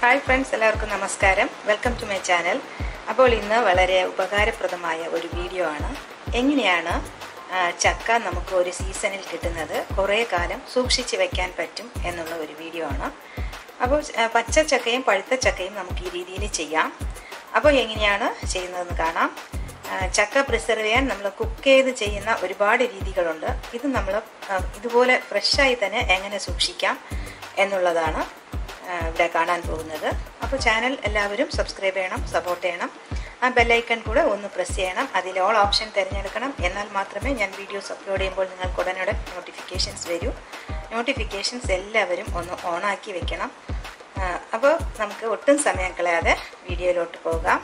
hi friends എല്ലാവർക്കും നമസ്കാരം welcome to my channel അപ്പോൾ ഇന്ന് വളരെ ഉപകാരപ്രദമായ ഒരു വീഡിയോ ആണ് എങ്ങനെയാണ് ആ, ചക്ക നമുക്ക് ഒരു സീസണിൽ കിട്ടുന്നത് കുറേ കാലം സൂക്ഷിച്ച് വെക്കാൻ പറ്റും എന്നുള്ള ഒരു വീഡിയോ ആണ് അപ്പോൾ ആ, പച്ച ചക്കയും പഴുത്ത ചക്കയും നമുക്ക് ഈ രീതിയിൽ ചെയ്യാം അപ്പോൾ എങ്ങനെയാണ് ചെയ്യുന്നതെന്ന് കാണാം ആ, ചക്ക പ്രിസർവ് ചെയ്യാൻ നമ്മൾ കുക്ക് ചെയ്ത് ചെയ്യുന്ന ഒരുപാട് രീതികളുണ്ട് ഇത് നമ്മൾ ആ, ഇതുപോലെ ഫ്രഷായി തന്നെ എങ്ങനെ സൂക്ഷിക്കാം എന്നുള്ളതാണ് ആ, ഇവിടെ കാണാൻ പോകുന്നത് അപ്പോൾ ചാനൽ എല്ലാവരും സബ്സ്ക്രൈബ് ചെയ്യണം സപ്പോർട്ട് ചെയ്യണം ആ ബെല്ലൈക്കൺ കൂടെ ഒന്ന് പ്രസ് ചെയ്യണം അതിൽ ഓൾ ഓപ്ഷൻ തിരഞ്ഞെടുക്കണം എന്നാൽ മാത്രമേ ഞാൻ വീഡിയോസ് അപ്ലോഡ് ചെയ്യുമ്പോൾ നിങ്ങൾക്ക് ഉടനടെ നോട്ടിഫിക്കേഷൻസ് വരൂ നോട്ടിഫിക്കേഷൻസ് എല്ലാവരും ഒന്ന് ഓണാക്കി വെക്കണം ആ, അപ്പോൾ നമുക്ക് ഒട്ടും സമയം കളയാതെ വീഡിയോയിലോട്ട് പോകാം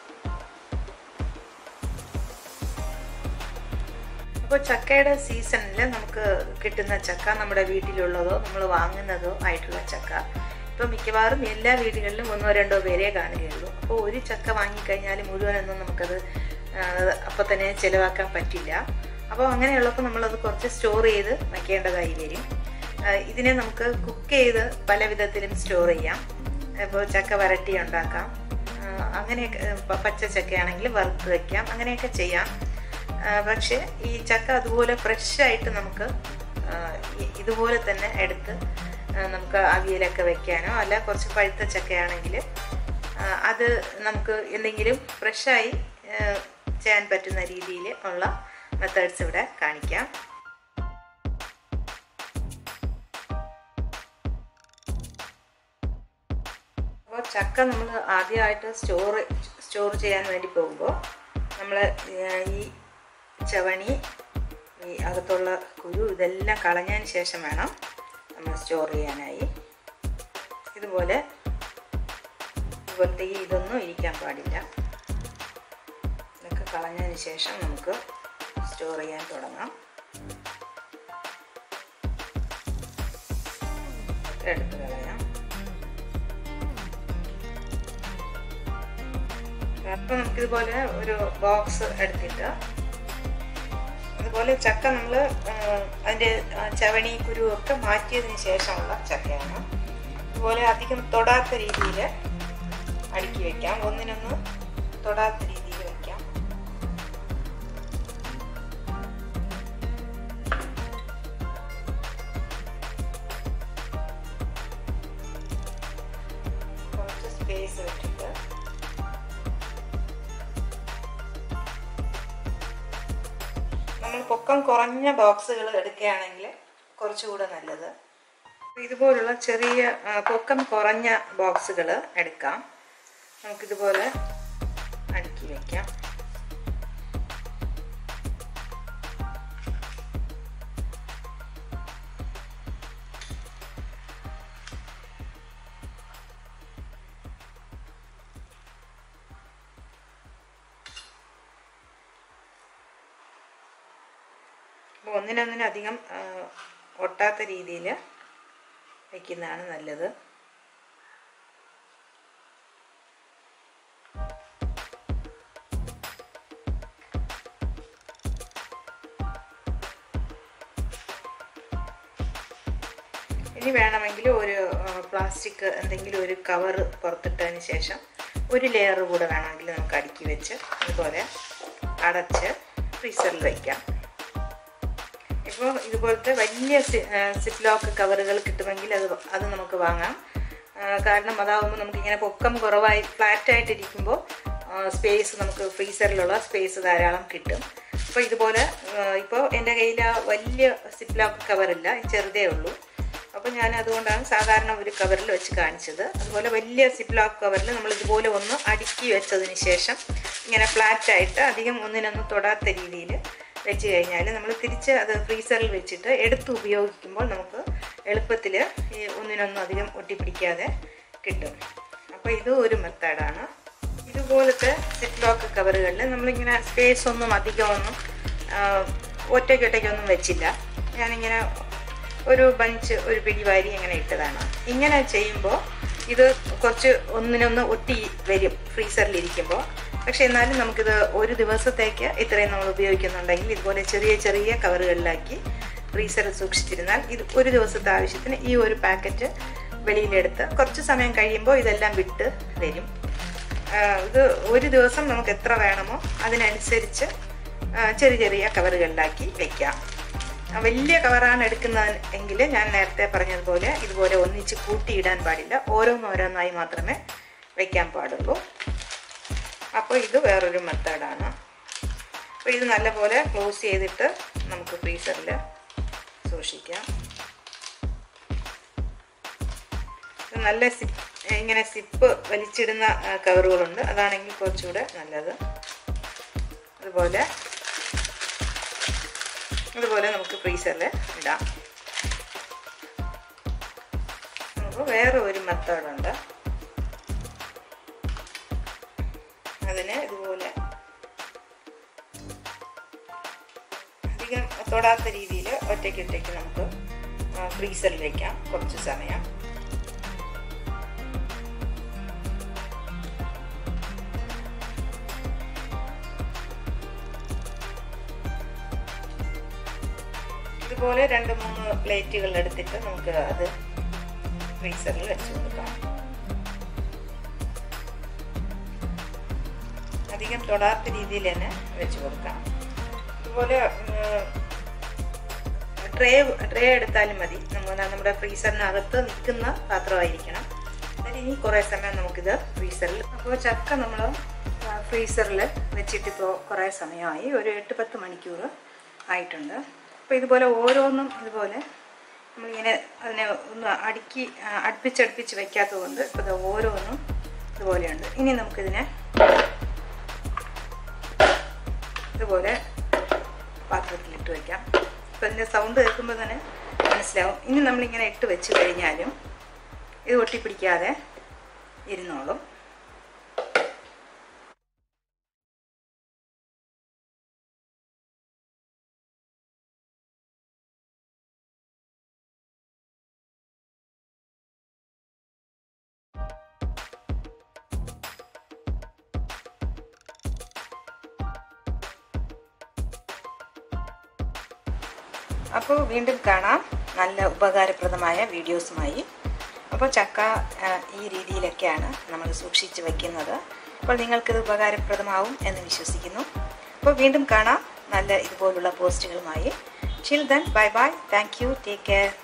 അപ്പോൾ ചക്കയുടെ സീസണിൽ നമുക്ക് കിട്ടുന്ന ചക്ക നമ്മുടെ വീട്ടിലുള്ളതോ നമ്മൾ വാങ്ങുന്നതോ ആയിട്ടുള്ള ചക്ക ഇപ്പോൾ മിക്കവാറും എല്ലാ വീടുകളിലും ഒന്നോ രണ്ടോ പേരേ കാണുകയുള്ളൂ അപ്പോൾ ഒരു ചക്ക വാങ്ങിക്കഴിഞ്ഞാൽ മുഴുവനൊന്നും നമുക്കത് അപ്പോൾ തന്നെ ചിലവാക്കാൻ പറ്റില്ല അപ്പോൾ അങ്ങനെയുള്ളപ്പോൾ നമ്മളത് കുറച്ച് സ്റ്റോർ ചെയ്ത് വയ്ക്കേണ്ടതായി വരും ആ, ഇതിനെ നമുക്ക് കുക്ക് ചെയ്ത് പല വിധത്തിലും സ്റ്റോർ ചെയ്യാം ഇപ്പോൾ ചക്ക വരട്ടി ഉണ്ടാക്കാം ആ, അങ്ങനെയൊക്കെ പ- പച്ച ചക്കയാണെങ്കിൽ വറുത്ത് വയ്ക്കാം അങ്ങനെയൊക്കെ ചെയ്യാം ആ, പക്ഷേ ഈ ചക്ക അതുപോലെ ഫ്രഷ് ആയിട്ട് നമുക്ക് ആ, ഇ- ഇതുപോലെ തന്നെ എടുത്ത് ആ, നമുക്ക് അവിയലൊക്കെ വെക്കാനോ അല്ല കുറച്ച് പഴുത്ത ചക്കയാണെങ്കിൽ ആ, അത് നമുക്ക് എന്തെങ്കിലും ഫ്രഷായി ചെയ്യാൻ പറ്റുന്ന രീതിയിൽ ഉള്ള മെത്തേഡ്സ് ഇവിടെ കാണിക്കാം അപ്പോൾ ചക്ക നമ്മൾ ആദ്യമായിട്ട് സ്റ്റോർ സ്റ്റോർ ചെയ്യാൻ വേണ്ടി പോകുമ്പോൾ നമ്മൾ ഈ ചവണി ഈ അകത്തുള്ള കുരു ഇതെല്ലാം കളഞ്ഞതിന് ശേഷം വേണം നമ്മൾ സ്റ്റോർ ചെയ്യാനായി ഇതുപോലെ ഇതുപോലത്തെ ഈ ഇതൊന്നും ഇരിക്കാൻ പാടില്ല ഇതൊക്കെ കളഞ്ഞതിന് ശേഷം നമുക്ക് സ്റ്റോർ ചെയ്യാൻ തുടങ്ങാം ഇതൊക്കെ എടുത്ത് കളയാം അപ്പം നമുക്കിതുപോലെ ഒരു ബോക്സ് എടുത്തിട്ട് അതുപോലെ ചക്ക നമ്മൾ അതിൻ്റെ ചവണി കുരു ഒക്കെ മാറ്റിയതിന് ശേഷമുള്ള ചക്കയാണ് അതുപോലെ അധികം തൊടാത്ത രീതിയിൽ അടുക്കി വെക്കാം ഒന്നിനൊന്ന് തൊടാത്ത രീതിയിൽ വെക്കാം കുറച്ച് സ്പേസ് വിട്ടിട്ട് നമ്മൾ പൊക്കം കുറഞ്ഞ ബോക്സുകൾ എടുക്കുകയാണെങ്കിൽ കുറച്ചുകൂടെ നല്ലത് ഇതുപോലുള്ള ചെറിയ ആ, പൊക്കം കുറഞ്ഞ ബോക്സുകൾ എടുക്കാം നമുക്കിതുപോലെ അടുക്കി വയ്ക്കാം അപ്പോൾ ഒന്നിനൊന്നിനധികം ആ, ഒട്ടാത്ത രീതിയിൽ വയ്ക്കുന്നതാണ് നല്ലത് ഇനി വേണമെങ്കിൽ ഒരു പ്ലാസ്റ്റിക് എന്തെങ്കിലും ഒരു കവർ പുറത്തിട്ടതിന് ശേഷം ഒരു ലെയർ കൂടെ വേണമെങ്കിൽ നമുക്ക് അടുക്കി വെച്ച് അതുപോലെ അടച്ച് ഫ്രീസറിൽ വയ്ക്കാം ഇപ്പോൾ ഇതുപോലത്തെ വലിയ സിപ്പ് ലോക്ക് കവറുകൾ കിട്ടുമെങ്കിൽ അത് അത് നമുക്ക് വാങ്ങാം ആ, കാരണം അതാവുമ്പോൾ നമുക്കിങ്ങനെ പൊക്കം കുറവായി ഫ്ലാറ്റായിട്ടിരിക്കുമ്പോൾ സ്പേസ് നമുക്ക് ഫ്രീസറിലുള്ള സ്പേസ് ധാരാളം കിട്ടും അപ്പോൾ ഇതുപോലെ ഇപ്പോൾ എൻ്റെ കയ്യിൽ ആ വലിയ സിപ്പ് ലോക്ക് കവറില്ല ചെറുതേ ഉള്ളൂ അപ്പോൾ ഞാൻ അതുകൊണ്ടാണ് സാധാരണ ഒരു കവറിൽ വെച്ച് കാണിച്ചത് അതുപോലെ വലിയ സിപ്പ് ലോക്ക് കവറിൽ നമ്മൾ ഇതുപോലെ ഒന്ന് അടുക്കി വെച്ചതിന് ശേഷം ഇങ്ങനെ ഫ്ലാറ്റായിട്ട് അധികം ഒന്നിനൊന്നും തൊടാത്ത രീതിയിൽ വെച്ച് കഴിഞ്ഞാൽ നമ്മൾ തിരിച്ച് അത് ഫ്രീസറിൽ വെച്ചിട്ട് എടുത്ത് ഉപയോഗിക്കുമ്പോൾ നമുക്ക് എളുപ്പത്തിൽ ഈ ഒന്നിനൊന്നും അധികം ഒട്ടിപ്പിടിക്കാതെ കിട്ടും അപ്പോൾ ഇത് ഒരു മെത്തേഡാണ് ഇതുപോലത്തെ സിപ്പ് ലോക്ക് കവറുകളിൽ നമ്മളിങ്ങനെ സ്പേസ് ഒന്നും അധികമൊന്നും ഒറ്റയ്ക്കൊറ്റയ്ക്കൊന്നും വെച്ചില്ല ഞാനിങ്ങനെ ഒരു ബഞ്ച് ഒരു പിടിവാരി ഇങ്ങനെ ഇട്ടതാണ് ഇങ്ങനെ ചെയ്യുമ്പോൾ ഇത് കുറച്ച് ഒന്നിനൊന്ന് ഒട്ടി വരും ഫ്രീസറിലിരിക്കുമ്പോൾ പക്ഷെ എന്നാലും നമുക്കിത് ഒരു ദിവസത്തേക്ക് ഇത്രയും നമ്മൾ ഉപയോഗിക്കുന്നുണ്ടെങ്കിൽ ഇതുപോലെ ചെറിയ ചെറിയ കവറുകളിലാക്കി ഫ്രീസറിൽ സൂക്ഷിച്ചിരുന്നാൽ ഇത് ഒരു ദിവസത്തെ ആവശ്യത്തിന് ഈ ഒരു പാക്കറ്റ് വെളിയിലെടുത്ത് കുറച്ച് സമയം കഴിയുമ്പോൾ ഇതെല്ലാം വിട്ട് വരും ആ, ഇത് ഒരു ദിവസം നമുക്ക് എത്ര വേണമോ അതിനനുസരിച്ച് ആ, ചെറിയ ചെറിയ കവറുകളിലാക്കി വെക്കാം ആ, വലിയ കവറാണ് എടുക്കുന്നത് എങ്കിൽ ഞാൻ നേരത്തെ പറഞ്ഞതുപോലെ ഇതുപോലെ ഒന്നിച്ച് കൂട്ടിയിടാൻ പാടില്ല ഓരോന്നോരോന്നായി മാത്രമേ വെക്കാൻ പാടുള്ളൂ അപ്പോൾ ഇത് വേറൊരു മെത്തേഡാണ് അപ്പോൾ ഇത് നല്ലപോലെ ക്ലോസ് ചെയ്തിട്ട് നമുക്ക് ഫ്രീസറിൽ സൂക്ഷിക്കാം ഇത് നല്ല സിപ്പ് ഇങ്ങനെ സിപ്പ് വലിച്ചിടുന്ന ആ, കവറുകളുണ്ട് അതാണെങ്കിൽ കുറച്ചുകൂടെ നല്ലത് അതുപോലെ അതുപോലെ നമുക്ക് ഫ്രീസറിൽ ഇടാം നമുക്ക് വേറെ ഒരു മെത്തേഡുണ്ട് അതിന് ഇതുപോലെ അധികം തൊടാത്ത രീതിയിൽ ഒറ്റയ്ക്ക് ഒറ്റയ്ക്ക് നമുക്ക് ഫ്രീസറിൽ വയ്ക്കാം കുറച്ച് സമയം ഇതുപോലെ രണ്ട് മൂന്ന് പ്ലേറ്റുകൾ എടുത്തിട്ട് നമുക്ക് അത് ഫ്രീസറിൽ വെച്ച് കൊടുക്കാം അധികം തൊടാത്ത രീതിയിൽ തന്നെ വെച്ച് കൊടുക്കാം അതുപോലെ ട്രേ ട്രേ എടുത്താലും മതി നമ്മൾ നമ്മുടെ ഫ്രീസറിനകത്ത് നിൽക്കുന്ന പാത്രമായിരിക്കണം അതിന് ഇനി കുറേ സമയം നമുക്കിത് ഫ്രീസറിൽ അപ്പോൾ ചക്ക നമ്മൾ ഫ്രീസറിൽ വെച്ചിട്ടിപ്പോൾ കുറേ സമയമായി ഒരു എട്ട് പത്ത് മണിക്കൂർ ആയിട്ടുണ്ട് അപ്പോൾ ഇതുപോലെ ഓരോന്നും ഇതുപോലെ നമ്മളിങ്ങനെ അതിനെ ഒന്ന് അടുക്കി ആ, അടുപ്പിച്ചടുപ്പിച്ച് വെക്കാത്തത് കൊണ്ട് ഇപ്പോൾ ഇത് ഓരോന്നും ഇതുപോലെയുണ്ട് ഇനി നമുക്കിതിനെ ഇതുപോലെ പാത്രത്തിലിട്ട് വയ്ക്കാം അപ്പോൾ ഇതിൻ്റെ സൗണ്ട് കേൾക്കുമ്പോൾ തന്നെ മനസ്സിലാവും ഇനി നമ്മളിങ്ങനെ ഇട്ട് വെച്ച് കഴിഞ്ഞാലും ഇത് ഒട്ടിപ്പിടിക്കാതെ ഇരുന്നോളും അപ്പോൾ വീണ്ടും കാണാം നല്ല ഉപകാരപ്രദമായ വീഡിയോസുമായി അപ്പോൾ ചക്ക ആ, ഈ രീതിയിലൊക്കെയാണ് നമ്മൾ സൂക്ഷിച്ച് വയ്ക്കുന്നത് അപ്പോൾ നിങ്ങൾക്കിത് ഉപകാരപ്രദമാവും എന്ന് വിശ്വസിക്കുന്നു അപ്പോൾ വീണ്ടും കാണാം നല്ല ഇതുപോലുള്ള പോസ്റ്റുകളുമായി chill then bye bye thank you take care